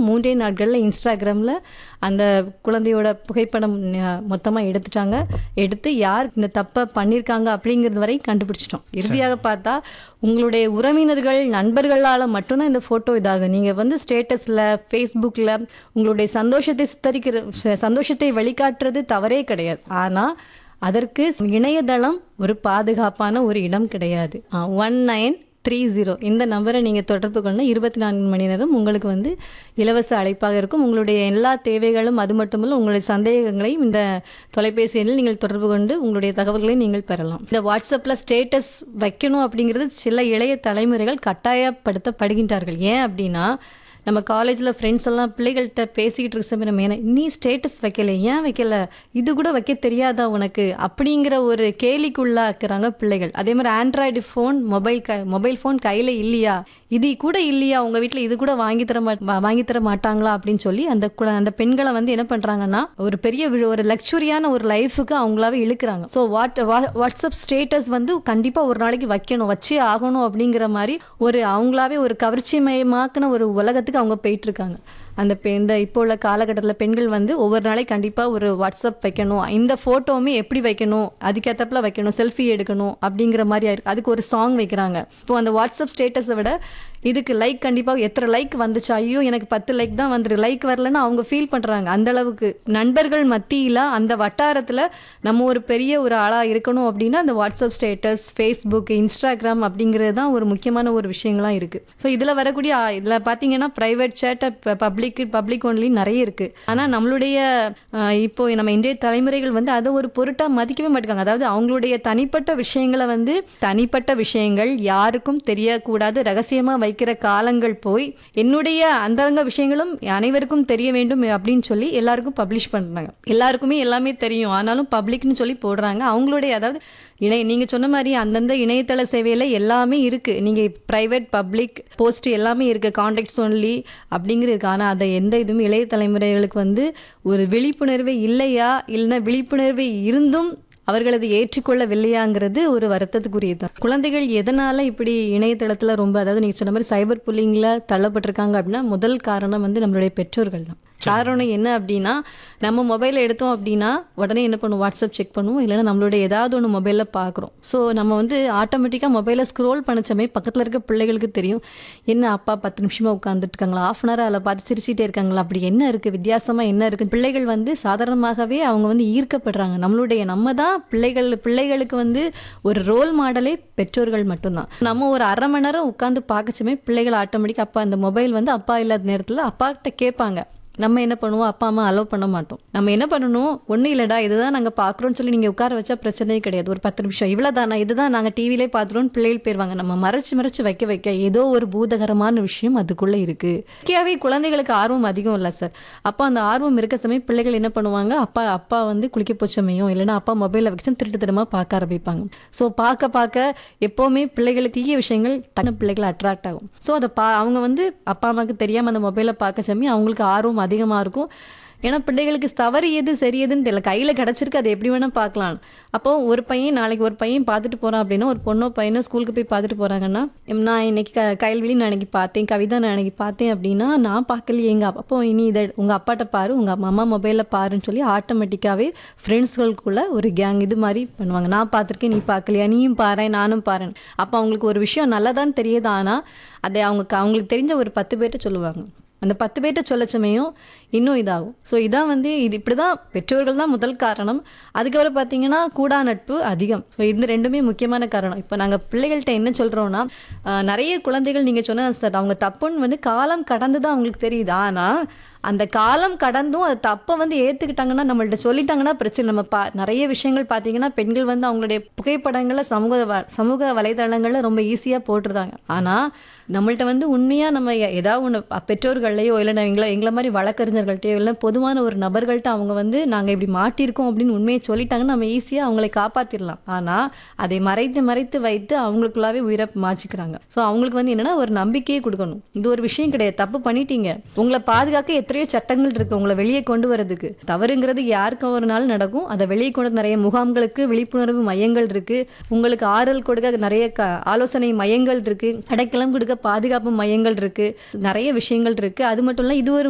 மூன்றே நாட்களில் இன்ஸ்டாகிராமில் அந்த குழந்தையோட புகைப்படம் மொத்தமாக எடுத்துட்டாங்க எடுத்து யார் இந்த தப்பை பண்ணியிருக்காங்க அப்படிங்கிறது வரை கண்டுபிடிச்சிட்டோம் இறுதியாக பார்த்தா உங்களுடைய உறவினர்கள் நண்பர்களால் மட்டும்தான் இந்த ஃபோட்டோ இதாகும் நீங்கள் வந்து ஸ்டேட்டஸில் ஃபேஸ்புக்கில் உங்களுடைய சந்தோஷத்தை சித்தரிக்கிற ச- சந்தோஷத்தை வெளிக்காட்டுறது தவறே கிடையாது ஆனால் அதற்கு இணையதளம் ஒரு பாதுகாப்பான ஒரு இடம் கிடையாது ஒன் நைன் த்ரீ ஜீரோ இந்த நம்பரை நீங்கள் தொடர்பு கொண்டு இருபத்தி நான்கு மணி நேரம் உங்களுக்கு வந்து இலவச அழைப்பாக இருக்கும் உங்களுடைய எல்லா தேவைகளும் அது மட்டுமல்ல உங்களுடைய சந்தேகங்களையும் இந்த தொலைபேசி எண்ணில் நீங்கள் தொடர்பு கொண்டு உங்களுடைய தகவல்களை நீங்கள் பெறலாம் இந்த வாட்ஸ்அப்பில் ஸ்டேட்டஸ் வைக்கணும் அப்படிங்கிறது சில இளைய தலைமுறைகள் கட்டாயப்படுத்தப்படுகின்றார்கள் ஏன் அப்படின்னா நம்ம காலேஜில் ஃப்ரெண்ட்ஸ் எல்லாம் பிள்ளைகள்கிட்ட பேசிக்கிட்டு இருக்க சமயம் நம்ம என்ன நீ ஸ்டேட்டஸ் வைக்கல ஏன் வைக்கல இது கூட வைக்க தெரியாதா உனக்கு அப்படிங்கிற ஒரு கேலிக்குள்ளாக்குறாங்க பிள்ளைகள் அதே மாதிரி ஆண்ட்ராய்டு ஃபோன் மொபைல் க மொபைல் ஃபோன் கையில் இல்லையா இது கூட இல்லையா உங்கள் வீட்டில் இது கூட வாங்கி தர மா வா- வாங்கி தர மாட்டாங்களா அப்படின்னு சொல்லி அந்த குழ- அந்த பெண்களை வந்து என்ன பண்ணுறாங்கன்னா ஒரு பெரிய வி- ஒரு லக்ஸுரியான ஒரு லைஃபுக்கு அவங்களாவே இழுக்கிறாங்க ஸோ வாட் வாட்ஸ்அப் ஸ்டேட்டஸ் வந்து கண்டிப்பாக ஒரு நாளைக்கு வைக்கணும் வச்சே ஆகணும் அப்படிங்கிற மாதிரி ஒரு அவங்களாவே ஒரு கவர்ச்சிமயமாக்கின ஒரு உலகத்துக்கு அவங்க போயிட்டு இருக்காங்க அந்த பெ- இந்த இப்போ உள்ள காலகட்டத்தில் பெண்கள் வந்து ஒவ்வொரு நாளைக்கு கண்டிப்பாக ஒரு வாட்ஸ்அப் வைக்கணும் இந்த ஃபோட்டோவுமே எப்படி வைக்கணும் அதுக்கேற்றப்பில் வைக்கணும் செல்ஃபி எடுக்கணும் அப்படிங்கிற மாதிரி ஆயிருக்கு அதுக்கு ஒரு சாங் வைக்கிறாங்க இப்போ அந்த வாட்ஸ்அப் ஸ்டேட்டஸை விட இதுக்கு லைக் கண்டிப்பாக எத்தனை லைக் வந்துச்சு ஐயோ எனக்கு பத்து லைக் தான் வந்துரு லைக் வரலன்னு அவங்க ஃபீல் பண்ணுறாங்க அந்த அளவுக்கு நண்பர்கள் மத்தியில் அந்த வட்டாரத்தில் நம்ம ஒரு பெரிய ஒரு ஆளாக இருக்கணும் அப்படின்னா அந்த வாட்ஸ்அப் ஸ்டேட்டஸ் ஃபேஸ்புக் இன்ஸ்டாகிராம் அப்படிங்கிறது தான் ஒரு முக்கியமான ஒரு விஷயங்கள்லாம் இருக்குது ஸோ இதில் வரக்கூடிய இதில் பார்த்தீங்கன்னா ப்ரைவேட் சேட்டை பப்ளிக் பப்ளிக் ஒன்லி நிறைய இருக்குது ஆனால் நம்மளுடைய ஆஹ், இப்போ நம்ம இன்றைய தலைமுறைகள் வந்து அதை ஒரு பொருட்டாக மதிக்கவே மாட்டேங்காங்க அதாவது அவங்களுடைய தனிப்பட்ட விஷயங்களை வந்து தனிப்பட்ட விஷயங்கள் யாருக்கும் தெரியக்கூடாது ரகசியமாக வைக்கிற காலங்கள் போய் என்னுடைய அந்தரங்க விஷயங்களும் அனைவருக்கும் தெரிய வேண்டும் அப்படின்னு சொல்லி எல்லாருக்கும் பப்ளிஷ் பண்ணுறாங்க எல்லாருக்குமே எல்லாமே தெரியும் ஆனாலும் பப்ளிக்னு சொல்லி போடுறாங்க அவங்களுடைய அதாவது இணைய நீங்கள் சொன்ன மாதிரி அந்தந்த இணையதள சேவையில் எல்லாமே இருக்குது நீங்கள் ப்ரைவேட் பப்ளிக் போஸ்ட் எல்லாமே இருக்குது காண்டாக்ட்ஸ் ஒன்லி அப்படிங்கிற இருக்கு ஆனால் அதை எந்த இதுவும் இளைய தலைமுறைகளுக்கு வந்து ஒரு விழிப்புணர்வு இல்லையா இல்லைன்னா விழிப்புணர்வு இருந்தும் அவர்கள் அதை ஏற்றுக்கொள்ளவில்லையாங்கிறது ஒரு வருத்தத்துக்குரியது தான் குழந்தைகள் எதனால இப்படி இணையதளத்தில் ரொம்ப அதாவது நீங்கள் சொன்ன மாதிரி சைபர் புல்லிங்கில் தள்ளப்பட்டிருக்காங்க அப்படின்னா முதல் காரணம் வந்து நம்மளுடைய பெற்றோர்கள் தான் காரணம் என்ன அப்படின்னா நம்ம மொபைலை எடுத்தோம் அப்படின்னா உடனே என்ன பண்ணுவோம் வாட்ஸ்அப் செக் பண்ணுவோம் இல்லைன்னா நம்மளுடைய ஏதாவது ஒன்று மொபைலில் பார்க்குறோம் ஸோ நம்ம வந்து ஆட்டோமேட்டிக்காக மொபைலை ஸ்க்ரோல் பண்ணச்சமே பக்கத்தில் இருக்க பிள்ளைகளுக்கு தெரியும் என்ன அப்பா பத்து நிமிஷமாக உட்காந்துட்டு இருக்காங்களா ஆஃப் அன் ஹவர் அதில் பார்த்து சிரிச்சிட்டே இருக்காங்களா அப்படி என்ன இருக்குது வித்தியாசமாக என்ன இருக்குது பிள்ளைகள் வந்து சாதாரணமாகவே அவங்க வந்து ஈர்க்கப்படுறாங்க நம்மளுடைய நம்ம தான் பிள்ளைகள் பிள்ளைகளுக்கு வந்து ஒரு ரோல் மாடலே பெற்றோர்கள் மட்டும்தான் நம்ம ஒரு அரை மணி நேரம் உட்காந்து பார்க்கச்சுமே பிள்ளைகள் ஆட்டோமேட்டிக்காக அப்பா அந்த மொபைல் வந்து அப்பா இல்லாத நேரத்தில் அப்பா கிட்ட கேட்பாங்க நம்ம என்ன பண்ணுவோம் அப்பா அம்மா அலோவ் பண்ண மாட்டோம் நம்ம என்ன பண்ணணும் ஒன்றும் இல்லைடா இதுதான் நாங்கள் பார்க்குறோன்னு சொல்லி நீங்கள் உட்கார வச்சா பிரச்சனையே கிடையாது ஒரு பத்து நிமிஷம் இவ்வளோ தானே இதுதான் நாங்கள் டிவிலே பார்த்துருவோம் பிள்ளைகள் போயிருவாங்க நம்ம மறைச்சு மறைச்சு வைக்க வைக்க ஏதோ ஒரு பூதகரமான விஷயம் அதுக்குள்ளே இருக்குது முக்கியவே குழந்தைகளுக்கு ஆர்வம் அதிகம் இல்லை சார் அப்போ அந்த ஆர்வம் இருக்க சமயம் பிள்ளைகள் என்ன பண்ணுவாங்க அப்பா அப்பா வந்து குளிக்க போச்சமையும் இல்லைன்னா அப்பா மொபைலில் வச்சு திருட்டுத்தனமாக பார்க்க ஆரம்பிப்பாங்க ஸோ பார்க்க பார்க்க எப்போவுமே பிள்ளைகளுக்கு தீய விஷயங்கள் தன்ன பிள்ளைகள் அட்ராக்ட் ஆகும் ஸோ அதை பா அவங்க வந்து அப்பா அம்மாவுக்கு தெரியாமல் அந்த மொபைலை பார்க்க சமயம் அவங்களுக்கு ஆர்வம் அதிகமாக இருக்கும் ஏன்னா பிள்ளைகளுக்கு தவறு எது சரி எதுன்னு தெரியல கையில் கிடச்சிருக்கு அதை எப்படி வேணால் பார்க்கலாம் அப்போ ஒரு பையன் நாளைக்கு ஒரு பையன் பார்த்துட்டு போகிறான் அப்படின்னா ஒரு பொண்ணோ பையனோ ஸ்கூலுக்கு போய் பார்த்துட்டு போகிறாங்கன்னா நான் இன்னைக்கு க கைல்வெளி நான் இன்னைக்கு பார்த்தேன் கவிதா நான் இன்னைக்கு பார்த்தேன் அப்படின்னா நான் பார்க்கலையே எங்கள் அப்பா அப்போ இனி இதை உங்கள் அப்பாட்ட பாரு உங்கள் அம்மா மொபைலில் பாருன்னு சொல்லி ஆட்டோமேட்டிக்காகவே ஃப்ரெண்ட்ஸ்களுக்குள்ள ஒரு கேங் இது மாதிரி பண்ணுவாங்க நான் பார்த்துருக்கேன் நீ பார்க்கலையா நீயும் பாரு நானும் பாருன்னு அப்போ அவங்களுக்கு ஒரு விஷயம் நல்லதான்னு தெரியுது ஆனால் அதை அவங்க அவங்களுக்கு தெரிஞ்ச ஒரு பத்து பேர்கிட்ட சொல்லுவாங்க அந்த பத்து பேர்கிட்ட சொல்ல சமயம் இன்னும் இதாகும் ஸோ இதான் வந்து இது இப்படி தான் பெற்றோர்கள் தான் முதல் காரணம் அதுக்கப்புறம் பார்த்தீங்கன்னா கூடா நட்பு அதிகம் ஸோ இந்த ரெண்டுமே முக்கியமான காரணம் இப்போ நாங்கள் பிள்ளைகள்கிட்ட என்ன சொல்கிறோன்னா நிறைய குழந்தைகள் நீங்கள் சொன்ன சார் அவங்க தப்புன்னு வந்து காலம் கடந்து தான் அவங்களுக்கு தெரியுது ஆனால் அந்த காலம் கடந்தும் அது தப்பை வந்து ஏற்றுக்கிட்டாங்கன்னா நம்மள்ட்ட சொல்லிட்டாங்கன்னா பிரச்சனை நம்ம பா நிறைய விஷயங்கள் பார்த்தீங்கன்னா பெண்கள் வந்து அவங்களுடைய புகைப்படங்களை சமூக வ- சமூக வலைதளங்களில் ரொம்ப ஈஸியாக போட்டுருந்தாங்க ஆனால் நம்மள்ட்ட வந்து உண்மையாக நம்ம எ- ஏதாவது ஒன்று பெற்றோர்கள்லையோ இல்லை எங்களை எங்களை மாதிரி வழக்கறிஞர்கள்ட்டையோ இல்லை பொதுவான ஒரு நபர்கள்ட்ட அவங்க வந்து நாங்கள் இப்படி மாட்டியிருக்கோம் அப்படின்னு உண்மையை சொல்லிட்டாங்கன்னா நம்ம ஈஸியாக அவங்களை காப்பாற்றிடலாம் ஆனால் அதை மறைத்து மறைத்து வைத்து அவங்களுக்குள்ளாவே உயிரை மாச்சிக்கிறாங்க ஸோ அவங்களுக்கு வந்து என்னன்னா ஒரு நம்பிக்கையை கொடுக்கணும் இது ஒரு விஷயம் கிடையாது தப்பு பண்ணிட்டீங்க உங்களை பாதுகாக்க எத்தனையோ சட்டங்கள் இருக்கு உங்களை வெளியே கொண்டு வரதுக்கு தவறுங்கிறது யாருக்கும் ஒரு நாள் நடக்கும் அதை வெளியே கொண்டு வந்து நிறைய முகாம்களுக்கு விழிப்புணர்வு மையங்கள் இருக்கு உங்களுக்கு ஆறுதல் கொடுக்க நிறைய க ஆலோசனை மையங்கள் இருக்கு அடைக்கலம் கொடுக்க பாதுகாப்பு மையங்கள் இருக்கு நிறைய விஷயங்கள் இருக்கு அது மட்டும் இல்ல இது ஒரு